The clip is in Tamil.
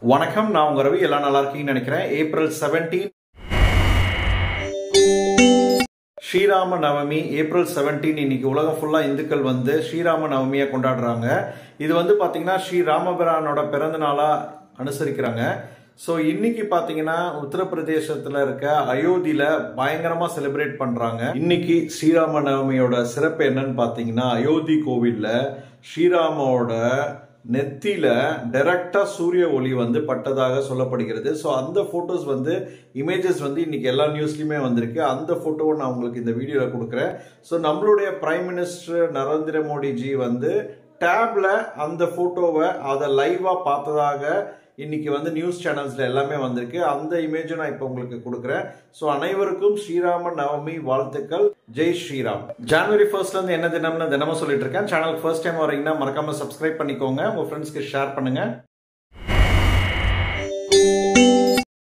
வணக்கம் நான் உங்க ரவி எல்லாம் நல்லா இருக்கீங்கன்னு நினைக்கிறேன் April seventeen Srirama Navami April seventeen இன்னைக்கு உலகம் ஃபுல்லா இந்துக்கள் வந்து ஸ்ரீராம நவமியை கொண்டாடுறாங்க இது வந்து பாத்தீங்கன்னா ஸ்ரீ ராமபிரானோட பிறந்த நாளா அனுசரிக்கிறாங்க ஸோ இன்னைக்கு பாத்தீங்கன்னா உத்தரப்பிரதேசத்துல இருக்க அயோத்தியில பயங்கரமா செலிப்ரேட் பண்றாங்க இன்னைக்கு ஸ்ரீராம நவமியோட சிறப்பு என்னன்னு பாத்தீங்கன்னா அயோத்தி கோவில்ல ஸ்ரீராமோட நெத்தியில டைரக்டா சூரிய ஒளி வந்து பட்டதாக சொல்லப்படுகிறது ஸோ அந்த போட்டோஸ் வந்து இமேஜஸ் வந்து இன்னைக்கு எல்லா நியூஸ்லயுமே வந்திருக்கு அந்த போட்டோவை நான் உங்களுக்கு இந்த வீடியோல கொடுக்குறேன் ஸோ நம்மளுடைய பிரைம் மினிஸ்டர் நரேந்திர மோடிஜி வந்து டேப்ல அந்த போட்டோவை அதை லைவா பார்த்ததாக இன்னைக்கு வந்து நியூஸ் சேனல்ஸ்ல எல்லாமே வந்திருக்கு அந்த இமேஜும் நான் இப்போ உங்களுக்கு கொடுக்குறேன் ஸோ அனைவருக்கும் ஸ்ரீராம நவமி வாழ்த்துக்கள் ஜெய் ஸ்ரீராம் ஜனவரி ஃபர்ஸ்ட்ல இருந்து என்ன தினம்னு தினமும் சொல்லிட்டு இருக்கேன் சேனலுக்கு ஃபர்ஸ்ட் டைம் வரீங்கன்னா மறக்காம சப்ஸ்கிரைப் பண்ணிக்கோங்க உங்க ஃப்ரெண்ட்ஸ்க்கு ஷேர் பண்ணுங்க